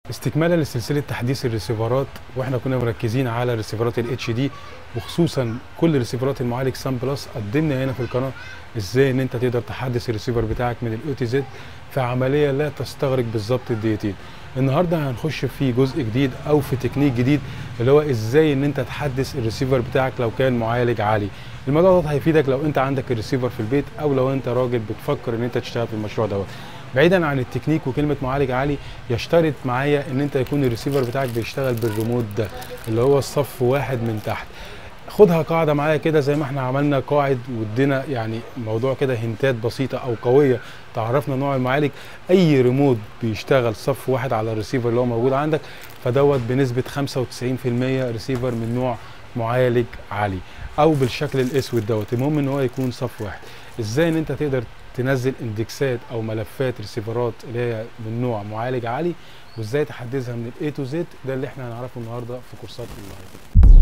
استكمالا لسلسله تحديث الريسيفرات واحنا كنا مركزين على ريسيفرات الاتش دي وخصوصا كل ريسيفرات المعالج سام بلس قدمنا هنا في القناه ازاي ان انت تقدر تحدث الريسيفر بتاعك من الاو تي زد في عمليه لا تستغرق بالظبط الدقيقتين النهارده هنخش في جزء جديد او في تكنيك جديد اللي هو ازاي ان انت تحدث الريسيفر بتاعك لو كان معالج عالي الموضوع ده هيفيدك لو انت عندك الريسيفر في البيت او لو انت راجل بتفكر ان انت تشتغل في المشروع دوت بعيدا عن التكنيك وكلمه معالج عالي يشترط معايا ان انت يكون الريسيفر بتاعك بيشتغل بالريموت ده اللي هو الصف واحد من تحت خدها قاعده معايا كده زي ما احنا عملنا قاعد وادينا يعني موضوع كده هنتات بسيطه او قويه تعرفنا نوع المعالج اي ريموت بيشتغل صف واحد على الريسيفر اللي هو موجود عندك فدوت بنسبه 95% ريسيفر من نوع معالج عالي او بالشكل الاسود دوت المهم ان هو يكون صف واحد ازاي ان انت تقدر تنزل اندكسات او ملفات ريسيفرات اللي هي من نوع معالج عالي وازاي تحدثها من الاي تو زد ده اللي احنا هنعرفه النهارده في كورسات اللايف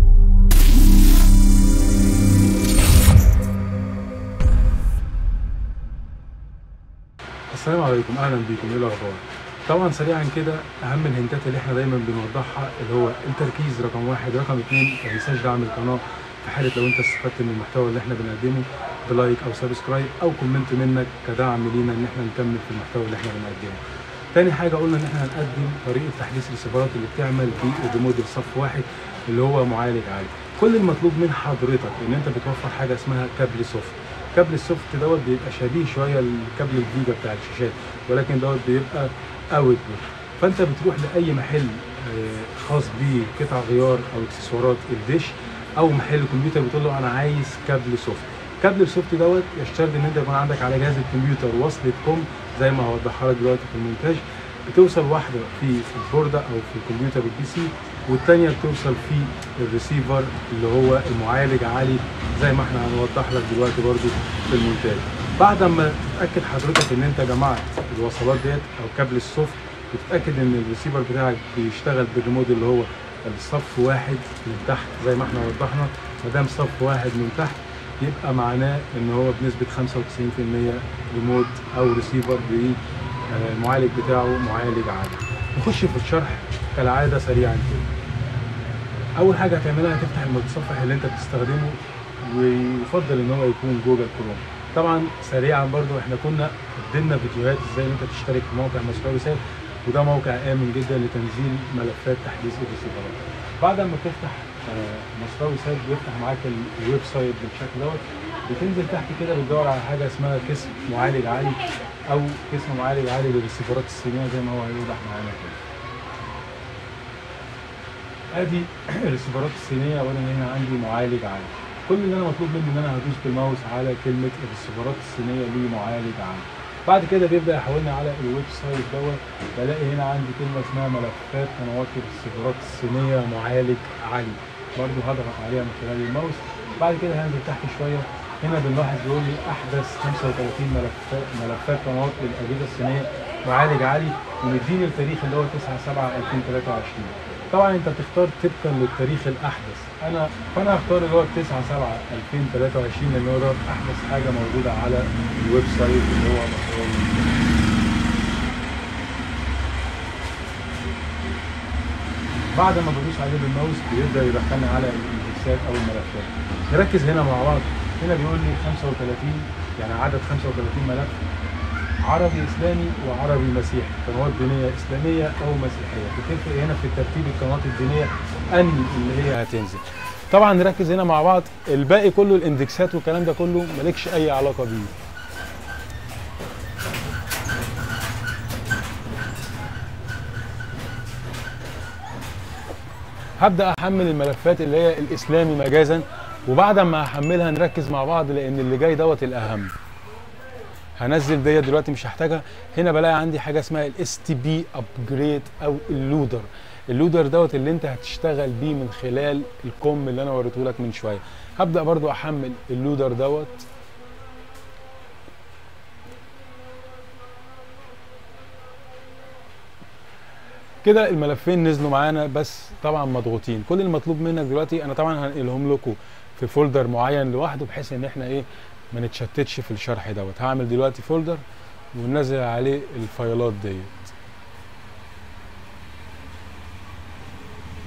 السلام عليكم اهلا بيكم ايه الاخبار طبعا سريعا كده اهم الهنتات اللي احنا دايما بنوضحها اللي هو التركيز رقم واحد رقم اثنين ما تنساش دعم القناه في حاله لو انت استفدت من المحتوى اللي احنا بنقدمه بلايك او سبسكرايب او كومنت منك كدعم لينا ان احنا نكمل في المحتوى اللي احنا بنقدمه تاني حاجة قلنا ان احنا هنقدم طريقة تحديث الريسيفرات اللي بتعمل بموديل صف واحد اللي هو معالج عالي كل المطلوب من حضرتك ان انت بتوفر حاجة اسمها كابل سوفت كابل السوفت دوت بيبقى شبيه شويه لكابل الفيجا بتاع الشاشات ولكن دوت بيبقى اوت فانت بتروح لاي محل خاص بقطع غيار او اكسسوارات الدش او محل كمبيوتر بتقول له انا عايز كابل سوفت كابل السوفت دوت يشترط ان انت يكون عندك على جهاز الكمبيوتر وصلة كوم زي ما هوضحها لك دلوقتي في المونتاج بتوصل واحده في البورده او في الكمبيوتر البي سي والثانيه بتوصل في الريسيفر اللي هو المعالج عالي زي ما احنا هنوضح لك دلوقتي برضو في المونتاج بعد ما تتاكد حضرتك ان انت جمعت الوصلات ديت او كابل السوفت بتتاكد ان الريسيفر بتاعك بيشتغل بالريموت اللي هو الصف واحد من تحت زي ما احنا وضحنا ما دام صف واحد من تحت يبقى معناه ان هو بنسبه 95% ريموت او ريسيفر المعالج بتاعه معالج عالي نخش في الشرح كالعاده سريعا كده اول حاجه هتعملها هتفتح المتصفح اللي انت بتستخدمه ويفضل ان هو يكون جوجل كروم طبعا سريعا برضو احنا كنا قدمنا فيديوهات ازاي ان انت تشترك في موقع مشروع رسالة وده موقع امن جدا لتنزيل ملفات تحديث الريسيفرات بعد ما تفتح مشروع رسالة بيفتح معاك الويب سايت بالشكل دوت بتنزل تحت كده بتدور على حاجه اسمها قسم معالج عالي او قسم معالج عالي للريسيفرات الصينيه زي ما هو هيوضح معانا كده ادي الريسيفرات الصينيه وانا هنا عندي معالج عالي كل اللي انا مطلوب مني ان انا هدوس بالماوس على كلمه الريسيفرات الصينيه لمعالج عالي بعد كده بيبدا يحولني على الويب سايت دوت بلاقي هنا عندي كلمه اسمها ملفات قنوات الريسيفرات الصينيه معالج عالي برضو هضغط عليها من خلال الماوس بعد كده هنزل تحت شويه هنا بنلاحظ بيقول لي احدث 35 ملفات ملفات قنوات للاجهزه الصينيه معالج عالي ومديني التاريخ اللي هو 9 7 2023 طبعا انت بتختار طبقا للتاريخ الاحدث انا فانا هختار اللي هو 9 7 2023 لان هو ده احدث حاجه موجوده على الويب سايت اللي هو مشروع بعد ما بدوس عليه بالماوس بيبدا يدخلني على الاندكسات او الملفات نركز هنا مع بعض هنا بيقول لي 35 يعني عدد 35 ملف عربي اسلامي وعربي مسيحي قنوات دينيه اسلاميه او مسيحيه بتفرق هنا في الترتيب القنوات الدينيه اني اللي هي هتنزل طبعا نركز هنا مع بعض الباقي كله الاندكسات والكلام ده كله مالكش اي علاقه بيه هبدا احمل الملفات اللي هي الاسلامي مجازا وبعد ما احملها نركز مع بعض لان اللي جاي دوت الاهم هنزل ديت دلوقتي مش هحتاجها هنا بلاقي عندي حاجه اسمها الاس تي بي ابجريد او اللودر اللودر دوت اللي انت هتشتغل بيه من خلال الكوم اللي انا وريته لك من شويه هبدا برضو احمل اللودر دوت كده الملفين نزلوا معانا بس طبعا مضغوطين كل المطلوب منك دلوقتي انا طبعا هنقلهم لكم في فولدر معين لوحده بحيث ان احنا ايه ما نتشتتش في الشرح دوت هعمل دلوقتي فولدر وننزل عليه الفايلات ديت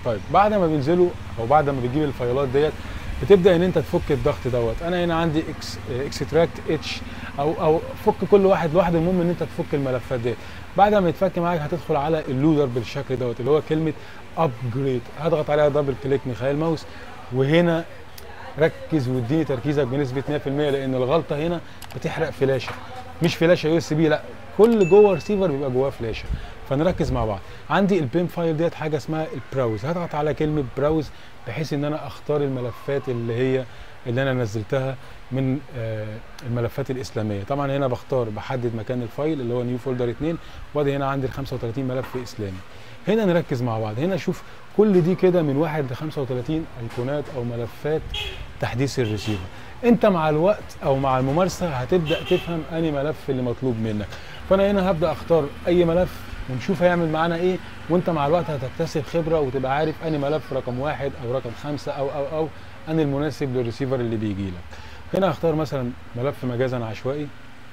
طيب بعد ما بينزلوا او بعد ما بتجيب الفايلات ديت بتبدا ان انت تفك الضغط دوت انا هنا عندي اكس اكستراكت اتش او او فك كل واحد لوحده المهم ان انت تفك الملفات ديت بعد ما يتفك معاك هتدخل على اللودر بالشكل دوت اللي هو كلمه ابجريد هضغط عليها دبل كليك من خلال الماوس وهنا ركز واديني تركيزك بنسبه 100% لان الغلطه هنا بتحرق فلاشه مش فلاشه يو اس بي لا كل جوه ريسيفر بيبقى جواه فلاشه فنركز مع بعض عندي البيم فايل ديت حاجه اسمها البراوز هضغط على كلمه براوز بحيث ان انا اختار الملفات اللي هي اللي انا نزلتها من آه الملفات الاسلاميه طبعا هنا بختار بحدد مكان الفايل اللي هو نيو فولدر 2 وادي هنا عندي ال 35 ملف اسلامي هنا نركز مع بعض هنا شوف كل دي كده من 1 ل 35 ايقونات او ملفات تحديث الريسيفر انت مع الوقت او مع الممارسه هتبدا تفهم انهي ملف اللي مطلوب منك فانا هنا هبدا اختار اي ملف ونشوف هيعمل معانا ايه وانت مع الوقت هتكتسب خبره وتبقى عارف انهي ملف رقم واحد او رقم خمسه او او او انهي المناسب للريسيفر اللي بيجي لك هنا هختار مثلا ملف مجازا عشوائي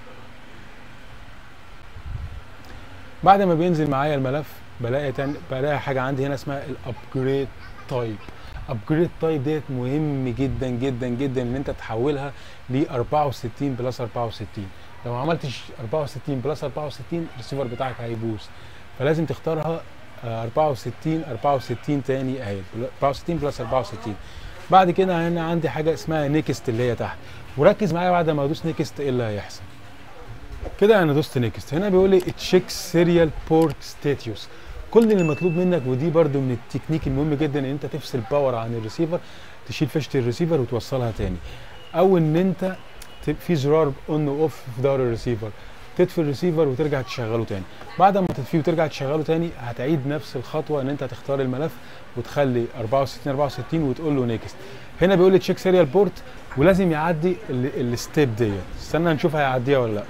بعد ما بينزل معايا الملف بلاقي تاني بلاقي حاجه عندي هنا اسمها الابجريد تايب ابجريد تايب ديت مهم جدا جدا جدا ان انت تحولها ل 64 بلس 64 لو ما عملتش 64 بلس 64 الريسيفر بتاعك هيبوظ فلازم تختارها 64 64 تاني اهي 64 بلس 64 بعد كده هنا عندي حاجه اسمها نيكست اللي هي تحت وركز معايا بعد ما ادوس نيكست ايه اللي هيحصل كده انا دوست نيكست هنا بيقول لي تشيك سيريال بورت ستاتيوس كل اللي مطلوب منك ودي برده من التكنيك المهم جدا ان انت تفصل باور عن الريسيفر تشيل فيشه الريسيفر وتوصلها تاني او ان انت في زرار اون واوف في ظهر الريسيفر تطفي الريسيفر وترجع تشغله تاني بعد ما تطفيه وترجع تشغله تاني هتعيد نفس الخطوه ان انت تختار الملف وتخلي 64 64 وتقول له نيكست هنا بيقول لي تشيك سيريال بورت ولازم يعدي الستيب ديت استنى نشوف هيعديها ولا لا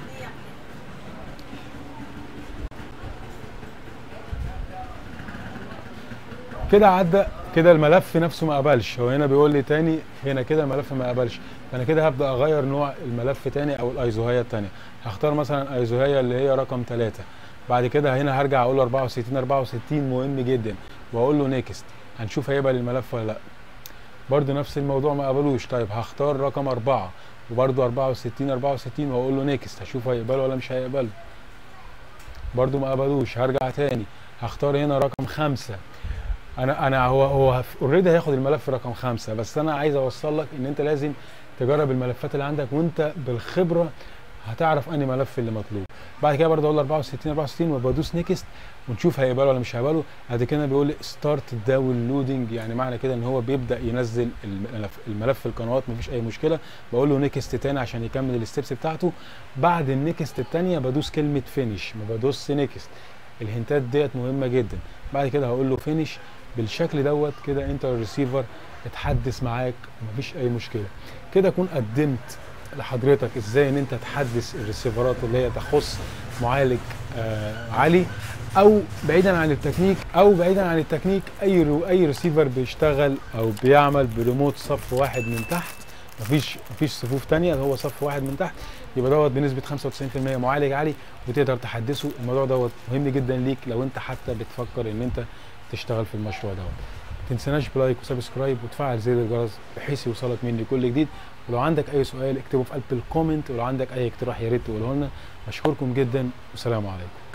كده عدى كده الملف نفسه ما قبلش هو هنا بيقول لي تاني هنا كده الملف ما قبلش فانا كده هبدا اغير نوع الملف تاني او الايزوهيه التانيه هختار مثلا ايزوهيه اللي هي رقم 3 بعد كده هنا هرجع اقول له 64 64 مهم جدا واقول له نيكست هنشوف هيقبل الملف ولا لا برده نفس الموضوع ما قبلوش طيب هختار رقم 4 وبرده 64 64 واقول له نيكست هشوف هيقبله ولا مش هيقبله برده ما قبلوش هرجع تاني هختار هنا رقم 5 انا انا هو هو اوريدي هياخد الملف رقم خمسة بس انا عايز اوصل لك ان انت لازم تجرب الملفات اللي عندك وانت بالخبره هتعرف انهي ملف اللي مطلوب بعد كده برضه اقول 64 64 وبدوس نيكست ونشوف هيقبله ولا مش هيقبله بعد كده بيقول لي ستارت داونلودنج يعني معنى كده ان هو بيبدا ينزل الملف الملف القنوات مفيش اي مشكله بقول له نيكست تاني عشان يكمل الستبس بتاعته بعد النيكست الثانيه بدوس كلمه فينيش ما بدوس نيكست الهنتات ديت مهمه جدا بعد كده هقول له فينيش بالشكل دوت كده انت الريسيفر اتحدث معاك ومفيش اي مشكله كده اكون قدمت لحضرتك ازاي ان انت تحدث الريسيفرات اللي هي تخص معالج آه عالي او بعيدا عن التكنيك او بعيدا عن التكنيك اي رو اي ريسيفر بيشتغل او بيعمل بريموت صف واحد من تحت مفيش مفيش صفوف تانية هو صف واحد من تحت يبقى دوت بنسبه 95% معالج عالي وتقدر تحدثه الموضوع دوت مهم جدا ليك لو انت حتى بتفكر ان انت تشتغل في المشروع دوت ما تنسناش بلايك وسبسكرايب وتفعل زر الجرس بحيث يوصلك مني كل جديد ولو عندك اي سؤال اكتبه في قلب الكومنت ولو عندك اي اقتراح يا ريت تقوله لنا اشكركم جدا والسلام عليكم